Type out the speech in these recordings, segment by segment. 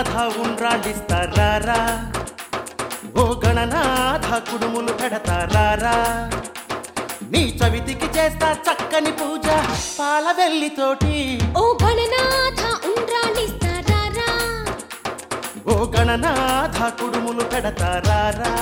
గణనాథ ఉండ్రాళ్ళిస్తారా ఓ గణనాథ కుడుములు పెడతారా నీ చవితికి చేస్తా చక్కని పూజ పాల వెల్లితోటి ఓ గణనాథ ఉండ్రాళ్ళిస్తారా ఓ గణనాథ కుడుములు పెడతారా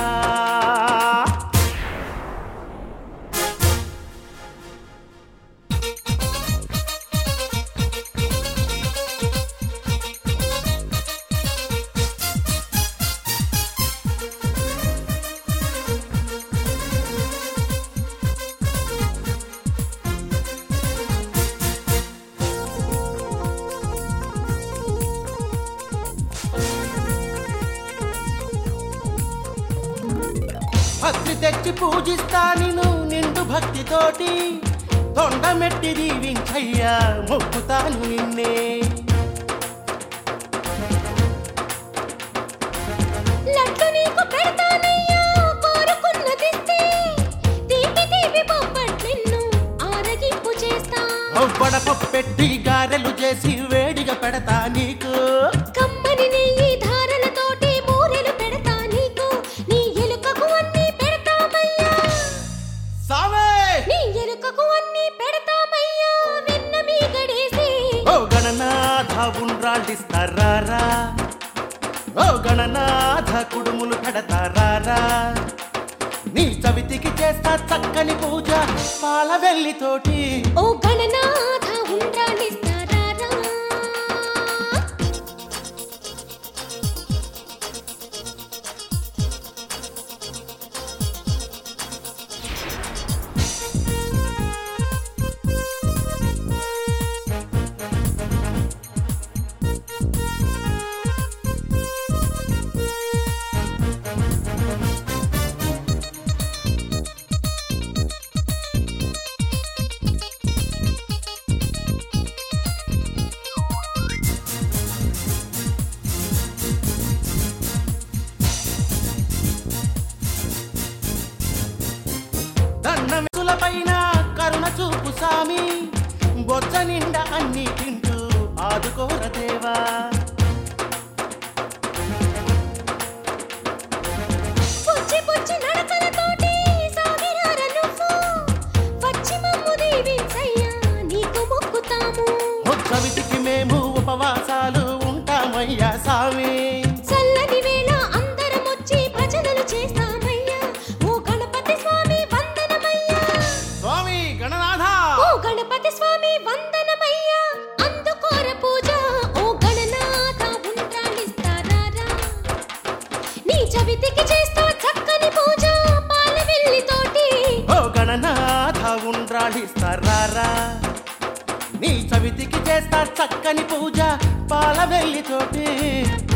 భక్తి తెచ్చి పూజిస్తా నిన్ను నిండు భక్తితోటి తొండమెట్టి దీవించయ్యా మొక్కుతాను నిన్నే లడ్డు నీకు పెడతానయ్యా కోరుకున్నదిస్తే తీపి తీపి బొబ్బట్ నిన్ను ఆరగింపు చేస్తా బడప పెట్టి గారెలు చేసి వేడిగా పెడతా నీకు కమ్మని నెయ్యి ధారలతోటి బూరెలు పెడతా నీకు నీ ఎలుకకు అన్ని పెడతామయ్యా సావే నీ ఎలుకకు అన్ని పెడతామయ్యా వెన్న మీగడేసి ఓ గణనాథ ఉండ్రాళ్ళిస్తారా ఓ గణనాథ కుడుములు పెడతారా నీ చవితికి చేస్తా చక్కని పూజ పాల వెల్లితోటి ఓ గణనాథ ఉండ్రాళ్ళిస్తారా దండమెతుల పైన కరుణ చూపు సామి బొచ్చ నిండా అన్ని తింటూ ఆదుకోర దేవా పుచ్చి పుచ్చి నడకలతోటి సాగిరార నువ్వు వచ్చి మమ్ము దీవించయ్యా నీకు మొక్కుతాము ఓ చవితికి మేము ఉపవాసాలు ఉంటామయ్యా సామి చల్లని వేళ అందరం వచ్చి భజనలు చేస్తామయ్యా ఓ గణపతి స్వామి వందనమయ్యా స్వామి గణనాథ ఓ గణపతి స్వామి వందనమయ్యా అందుకోర పూజ ఓ గణనాథ ఉండ్రాళ్ళిస్తారా నీ చవితికి చేస్తా చక్కని పూజ పాల వెల్లితోటి ఓ గణనాథ ఉండ్రాళ్ళిస్తారా నీ చవితికి చేస్తా చక్కని పూజ పాల వెల్లితోటి